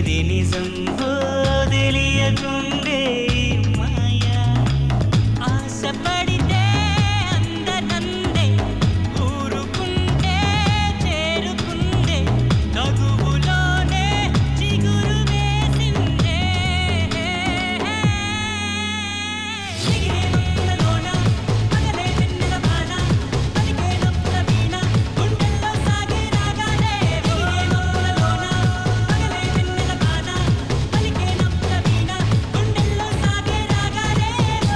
ఏది నిజం ఓ తెలియకుండే మాయా ఆశపడితే అందనందే ఊరుకుంటే చేరుకుందే తగువులోనే చిగురు వేసిందే చిగిరేలోన పగలే వెన్నెల వాన పలికే నొప్పుల వీణ గుండెల్లో సాగే రాగాలే చిగిరేలోన పగలే వెన్నెల వాన పలికే నొప్పుల వీణ గుండెల్లో సాగే రాగాలే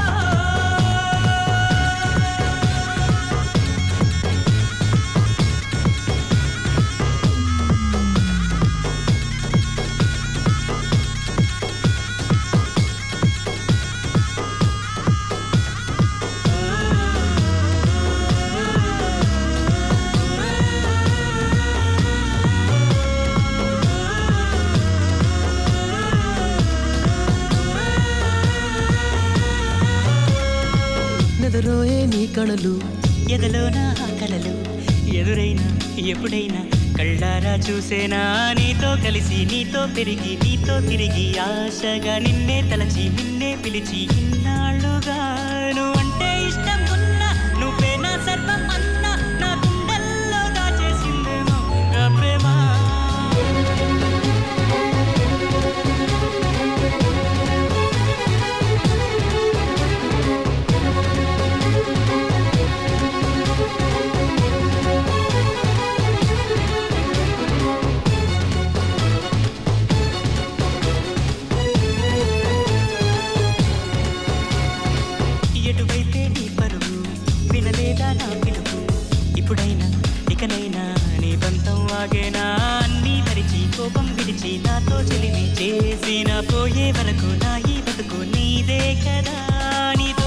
నెదరోయే నీ కణలు ఎదలోన ఆ కలలు ఎదురైనా ఎప్పుడైనా కళ్ళారా చూసేనా నీతో కలిసి నీతో పెరిగి నీతో తిరిగి ఆశగా నిన్నే తలచి నిన్నే పిలిచి ఇన్నాళ్ళుగా నువ్వంటే ఇష్టం ఉన్నా నువ్వే నా సర్వం అన్నా నా గుండెల్లో దాచేసిందేమో ఇంకా ప్రేమ ఎటువైతే నీ పరుగు వినలేదా నా పిలుపు ఇప్పుడైనా ఇకనైనా నీ బంతం ఆగేనా అన్నీ మరిచి కోపం విడిచి నాతో చెలిమి చేసిన పోయే వరకు నా ఈ బతుకు నీదే కదా నీ